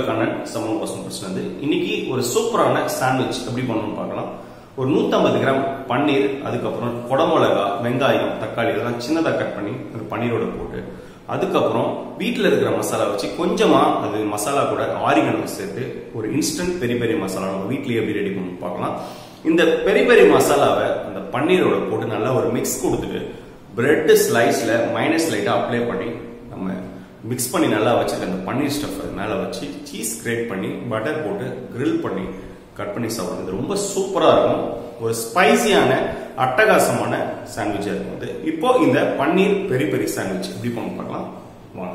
கண்ணன் சமூக பசங்க பிரச்சனை இன்னைக்கு ஒரு சூப்பரான சாண்ட்விச் எப்படி பண்ணணும்னு பார்க்கலாம் ஒரு 150 கிராம் பன்னீர் அதுக்கப்புறம் குடமிளகா வெங்காயம் தக்காளி இதெல்லாம் சின்னதாக கட் பண்ணி ஒரு பன்னீரோட போட்டு அதுக்கப்புறம் வீட்டில் இருக்கிற மசாலா வச்சு கொஞ்சமா அது மசாலா கூட ஆரிகனம் சேர்த்து ஒரு இன்ஸ்டன்ட் பெரிய பெரிய மசாலா நம்ம வீட்லயே எப்படி ரெடி பண்ணி பார்க்கலாம் இந்த பெரிய பெரிய மசாலாவை அந்த பன்னீரோட போட்டு நல்லா ஒரு மிக்ஸ் கொடுத்துட்டு பிரெட் ஸ்லைஸ்ல மைனஸ் லைட்டா அப்ளை பண்ணி நம்ம மிக்ஸ் பண்ணி நல்லா வச்சிருக்க அந்த பன்னீர் ஸ்டஃப் அது மேல வச்சு சீஸ் கிரேட் பண்ணி பட்டர் போட்டு grill பண்ணி கட் பண்ணி சாப்பிடுறது ரொம்ப சூப்பரா இருக்கும் ஒரு ஸ்பைசியான அட்டகாசமான சாண்ட்விச்சா இருக்கும் இது இப்போ இந்த பன்னீர் பெரி பெரி சாண்ட்விச் எப்படி பண்ண பார்க்கலாம் வாங்க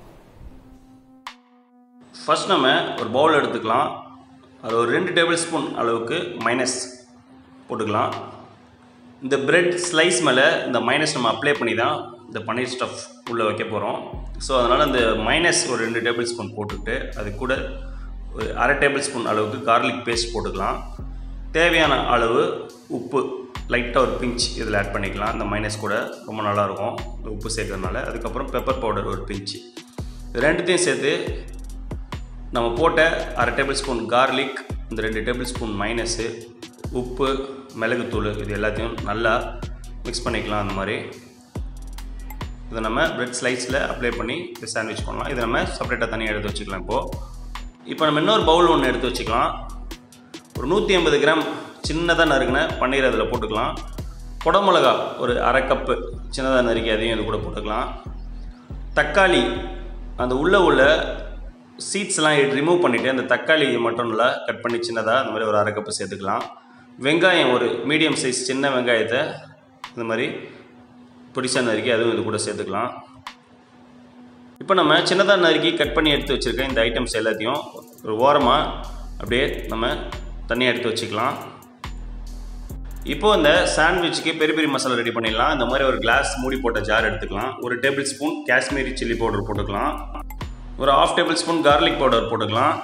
ஃபர்ஸ்ட் நம்ம ஒரு பவுல் எடுத்துக்கலாம் அது ஒரு ரெண்டு டேபிள் ஸ்பூன் அளவுக்கு மைனஸ் போட்டுக்கலாம் இந்த பிரெட் ஸ்லைஸ் மேலே இந்த மைனஸ் நம்ம அப்ளை பண்ணி தான் இந்த பன்னீர் ஸ்டஃப் உள்ளே வைக்க போகிறோம் ஸோ அதனால் இந்த மைனஸ் ஒரு ரெண்டு டேபிள் ஸ்பூன் போட்டுக்கிட்டு அது கூட ஒரு அரை டேபிள் ஸ்பூன் அளவுக்கு கார்லிக் பேஸ்ட் போட்டுக்கலாம் தேவையான அளவு உப்பு லைட்டாக ஒரு பிஞ்ச் இதில் ஆட் பண்ணிக்கலாம் இந்த மைனஸ் கூட ரொம்ப நல்லாயிருக்கும் உப்பு சேர்க்கறதுனால அதுக்கப்புறம் பெப்பர் பவுடர் ஒரு பிஞ்சு இது ரெண்டுத்தையும் சேர்த்து நம்ம போட்ட அரை டேபிள் ஸ்பூன் கார்லிக் இந்த ரெண்டு டேபிள் ஸ்பூன் மைனஸு உப்பு மிளகுத்தூள் இது எல்லாத்தையும் நல்லா மிக்ஸ் பண்ணிக்கலாம் அந்த மாதிரி இதை நம்ம பிரெட் ஸ்லைஸில் அப்ளை பண்ணி இது சாண்ட்விச் பண்ணலாம் இதை நம்ம செப்பரேட்டாக தனியாக எடுத்து வச்சுக்கலாம் இப்போது இப்போ நம்ம இன்னொரு பவுல் ஒன்று எடுத்து வச்சுக்கலாம் ஒரு நூற்றி ஐம்பது கிராம் சின்னதாக நறுக்கின பன்னீர் அதில் போட்டுக்கலாம் குடமிளகா ஒரு அரை கப்பு சின்னதாக நறுக்கி அதையும் இது கூட போட்டுக்கலாம் தக்காளி அந்த உள்ள உள்ள சீட்ஸ்லாம் ரிமூவ் பண்ணிவிட்டு அந்த தக்காளி மட்டும் இல்லை கட் பண்ணி சின்னதாக அந்த மாதிரி ஒரு அரை கப்பு சேர்த்துக்கலாம் வெங்காயம் ஒரு மீடியம் சைஸ் சின்ன வெங்காயத்தை இந்த மாதிரி பொடிசாக நறுக்கி அதுவும் இது கூட சேர்த்துக்கலாம் இப்போ நம்ம சின்னதாக நறுக்கி கட் பண்ணி எடுத்து வச்சுருக்க இந்த ஐட்டம்ஸ் எல்லாத்தையும் ஒரு ஓரமாக அப்படியே நம்ம தனியாக எடுத்து வச்சுக்கலாம் இப்போ இந்த சாண்ட்விச்சுக்கு பெரிய பெரிய மசாலா ரெடி பண்ணிடலாம் இந்த மாதிரி ஒரு கிளாஸ் மூடி போட்ட ஜார் எடுத்துக்கலாம் ஒரு tablespoon Kashmiri chilli powder போட்டுக்கலாம் ஒரு half tablespoon garlic powder போட்டுக்கலாம்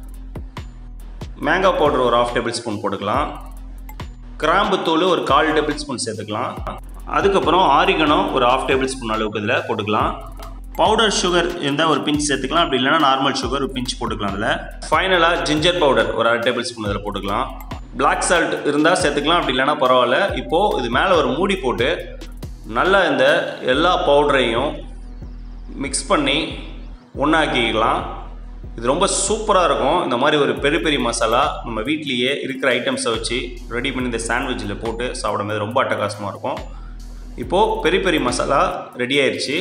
மேங்கா பவுடர் ஒரு ஆஃப் டேபிள் ஸ்பூன் போட்டுக்கலாம் கிராம்பு தூள் ஒரு கால் டேபிள் ஸ்பூன் சேர்த்துக்கலாம் அதுக்கப்புறம் ஆரிகனோ ஒரு ஆஃப் டேபிள் ஸ்பூன் அளவுக்கு இதில் போட்டுக்கலாம் பவுடர் சுகர் இருந்தால் ஒரு பிஞ்ச் சேர்த்துக்கலாம் அப்படி இல்லைன்னா நார்மல் சுகர் ஒரு பிஞ்ச் போட்டுக்கலாம் அதில் ஃபைனலாக ஜிஞ்சர் பவுடர் ஒரு அரை டேபிள் ஸ்பூன் இதில் போட்டுக்கலாம் பிளாக் சால்ட் இருந்தால் சேர்த்துக்கலாம் அப்படி இல்லைன்னா பரவாயில்ல இப்போது இது மேலே ஒரு மூடி போட்டு நல்லா இந்த எல்லா பவுடரையும் மிக்ஸ் பண்ணி ஒன்றாக்கிக்கலாம் இது ரொம்ப சூப்பராக இருக்கும் இந்த மாதிரி ஒரு பெரிய பெரிய மசாலா நம்ம வீட்லேயே இருக்கிற ஐட்டம்ஸை வச்சு ரெடி பண்ணி இந்த சாண்ட்விச்சில் போட்டு சாப்பிடும்போது ரொம்ப அட்டகாசமாக இருக்கும் இப்போது பெரிய பெரிய மசாலா ரெடி ஆயிடுச்சு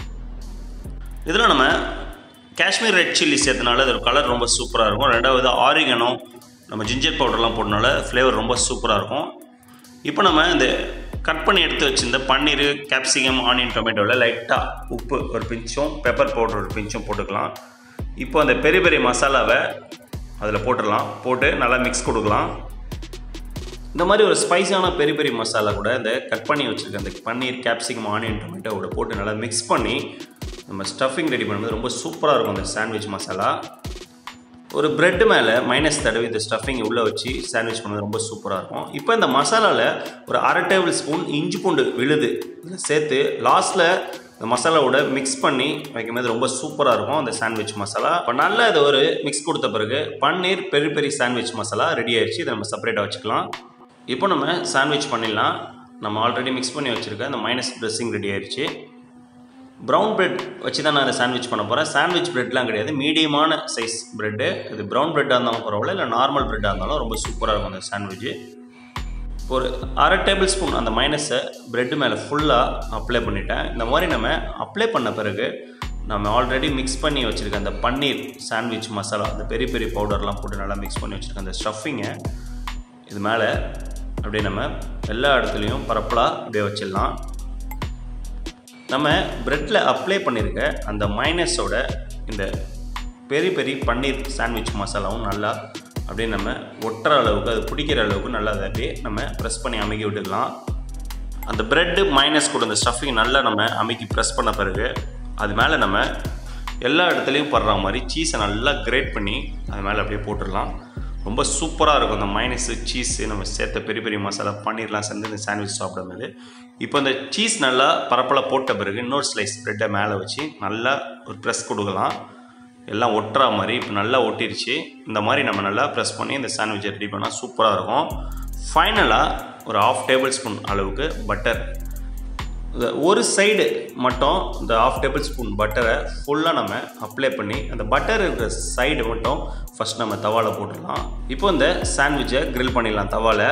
இதில் நம்ம காஷ்மீர் ரெட் சில்லி சேர்த்தனால இது கலர் ரொம்ப சூப்பராக இருக்கும் ரெண்டாவது ஆரிகனோ நம்ம ஜிஞ்சர் பவுடர்லாம் போட்டனால ஃப்ளேவர் ரொம்ப சூப்பராக இருக்கும் இப்போ நம்ம இந்த கட் பண்ணி எடுத்து வச்சிருந்த பன்னீர் கேப்சிகம் ஆனியன் டொமேட்டோவில் லைட்டாக உப்பு ஒரு பிஞ்சும் பெப்பர் பவுடர் ஒரு பிஞ்சும் போட்டுக்கலாம் இப்போ அந்த பெரிய பெரிய மசாலாவை அதில் போட்டுடலாம் போட்டு நல்லா மிக்ஸ் கொடுக்கலாம் இந்த மாதிரி ஒரு ஸ்பைஸான பெரிய பெரிய மசாலா கூட இந்த கட் பண்ணி வச்சுருக்க அந்த பன்னீர் கேப்சிகம் ஆனியன் டொமேட்டோவோட போட்டு நல்லா மிக்ஸ் பண்ணி நம்ம ஸ்டஃபிங் ரெடி பண்ணும்போது ரொம்ப சூப்பராக இருக்கும் அந்த சாண்ட்விச் மசாலா ஒரு பிரெட் மேலே மைனஸ் தடவி இந்த ஸ்டஃபிங் உள்ளே வச்சு சாண்ட்விச் பண்ணது ரொம்ப சூப்பராக இருக்கும் இப்போ இந்த மசாலாவில் ஒரு அரை டேபிள் ஸ்பூன் இஞ்சி பூண்டு விழுது இதில் சேர்த்து லாஸ்ட்டில் இந்த மசாலாவோட மிக்ஸ் பண்ணி வைக்கும்போது ரொம்ப சூப்பராக இருக்கும் அந்த சாண்ட்விச் மசாலா இப்போ நல்லா இதை ஒரு மிக்ஸ் கொடுத்த பிறகு பன்னீர் பெரிய பெரிய சாண்ட்விச் மசாலா ரெடி ஆயிடுச்சு இதை நம்ம செப்பரேட்டாக வச்சுக்கலாம் இப்போ நம்ம சாண்ட்விச் பண்ணிடலாம் நம்ம ஆல்ரெடி மிக்ஸ் பண்ணி வச்சுருக்க அந்த மைனஸ் ட்ரெஸ்ஸிங் ரெடி ஆயிடுச்சு ப்ரௌன் பிரெட் வச்சு தான் நான் அதை சாண்ட்விச் பண்ண போகிறேன் சாண்ட்விச் பிரெட்லாம் கிடையாது மீடியமான சைஸ் பிரெட்டு இது ப்ரௌன் பிரெட்டாக இருந்தாலும் பரவாயில்ல இல்லை நார்மல் பிரெட்டாக இருந்தாலும் ரொம்ப சூப்பராக இருக்கும் அந்த சாண்ட்விட்சு ஒரு அரை டேபிள் ஸ்பூன் அந்த மைனஸை பிரெட்டு மேலே ஃபுல்லாக அப்ளை பண்ணிட்டேன் இந்த மாதிரி நம்ம அப்ளை பண்ண பிறகு நம்ம ஆல்ரெடி மிக்ஸ் பண்ணி வச்சுருக்க அந்த பன்னீர் சாண்ட்விச் மசாலா அந்த பெரிய பெரிய பவுடர்லாம் போட்டு நல்லா மிக்ஸ் பண்ணி வச்சுருக்க அந்த ஸ்டஃபிங்கை இது மேலே அப்படியே நம்ம எல்லா இடத்துலையும் பரப்பலாக அப்படியே வச்சிடலாம் நம்ம ப்ரெட்டில் அப்ளை பண்ணியிருக்க அந்த மைனஸோட இந்த பெரிய பெரிய பன்னீர் சாண்ட்விச் மசாலாவும் நல்லா அப்படியே நம்ம ஒட்டுற அளவுக்கு அது பிடிக்கிற அளவுக்கு நல்லா அதை அப்படியே நம்ம ப்ரெஸ் பண்ணி அமைக்கி விட்டுக்கலாம் அந்த ப்ரெட்டு மைனஸ் கூட அந்த ஸ்டஃபிங் நல்லா நம்ம அமைக்கி ப்ரெஸ் பண்ண பிறகு அது மேலே நம்ம எல்லா இடத்துலையும் படுற மாதிரி சீஸை நல்லா கிரேட் பண்ணி அது மேலே அப்படியே போட்டுடலாம் ரொம்ப சூப்பராக இருக்கும் அந்த மைனஸு சீஸு நம்ம சேர்த்த பெரிய பெரிய மசாலா பன்னீர்லாம் சேர்ந்து இந்த சாண்ட்விச் சாப்பிடும்போது இப்போ இந்த சீஸ் நல்லா பரப்பலாக போட்ட பிறகு இன்னொரு ஸ்லைஸ் ப்ரெட்டை மேலே வச்சு நல்லா ஒரு ப்ரெஸ் கொடுக்கலாம் எல்லாம் ஒட்டுறா மாதிரி இப்போ நல்லா ஒட்டிருச்சு இந்த மாதிரி நம்ம நல்லா ப்ரெஸ் பண்ணி இந்த சாண்ட்விச்சை ரெடி பண்ணால் சூப்பராக இருக்கும் ஃபைனலாக ஒரு ஆஃப் டேபிள் ஸ்பூன் அளவுக்கு பட்டர் இந்த ஒரு சைடு மட்டும் இந்த ஆஃப் டேபிள் ஸ்பூன் பட்டரை ஃபுல்லாக நம்ம அப்ளை பண்ணி அந்த பட்டர் இருக்கிற சைடு மட்டும் ஃபஸ்ட் நம்ம தவாவில் போட்டுடலாம் இப்போ இந்த சாண்ட்விட்சை grill பண்ணிடலாம் தவாவில்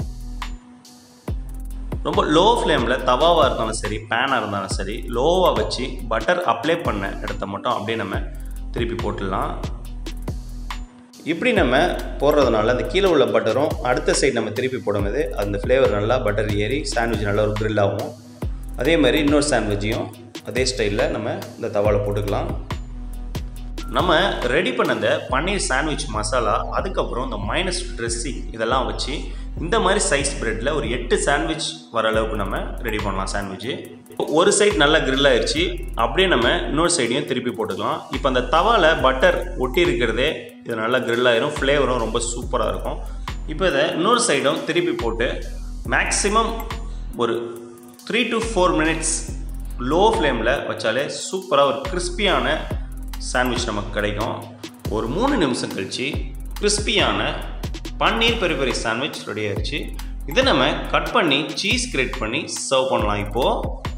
ரொம்ப லோ ஃப்ளேமில் தவாவாக இருந்தாலும் சரி பேனாக இருந்தாலும் சரி லோவாக வச்சு பட்டர் அப்ளை பண்ண இடத்த மட்டும் அப்படியே நம்ம திருப்பி போட்டுடலாம் இப்படி நம்ம போடுறதுனால அந்த கீழே உள்ள பட்டரும் அடுத்த சைடு நம்ம திருப்பி போடும்போது அந்த ஃப்ளேவர் நல்லா பட்டர் ஏறி சாண்ட்விச் நல்லா ஒரு grill ஆகும் அதே மாதிரி இன்னொரு சாண்ட்விட்சையும் அதே ஸ்டைலில் நம்ம இந்த தவாவில் போட்டுக்கலாம் நம்ம ரெடி பண்ண இந்த பன்னீர் சாண்ட்விச் மசாலா அதுக்கப்புறம் இந்த மைனஸ் ட்ரெஸ்ஸிங் இதெல்லாம் வச்சு இந்த மாதிரி சைஸ் பிரெட்டில் ஒரு எட்டு சாண்ட்விச் வர அளவுக்கு நம்ம ரெடி பண்ணலாம் சாண்ட்விட்சு ஒரு சைடு நல்லா grill ஆயிடுச்சு அப்படியே நம்ம இன்னொரு சைடையும் திருப்பி போட்டுக்கலாம் இப்போ அந்த தவாவில் பட்டர் ஒட்டி இருக்கிறதே இது நல்லா grill ஆயிரும் ஃப்ளேவரும் ரொம்ப சூப்பராக இருக்கும் இப்போ இதை இன்னொரு சைடும் திருப்பி போட்டு மேக்ஸிமம் ஒரு three to four minutes low ஃப்ளேமில் வச்சாலே சூப்பராக ஒரு கிறிஸ்பியான சாண்ட்விச் நமக்கு கிடைக்கும் ஒரு மூணு நிமிஷம் கழிச்சு கிறிஸ்பியான பன்னீர் பெரி பெரி சாண்ட்விச் ரெடி ஆயிடுச்சு இதை நம்ம கட் பண்ணி சீஸ் கிரேட் பண்ணி சர்வ் பண்ணலாம் இப்போது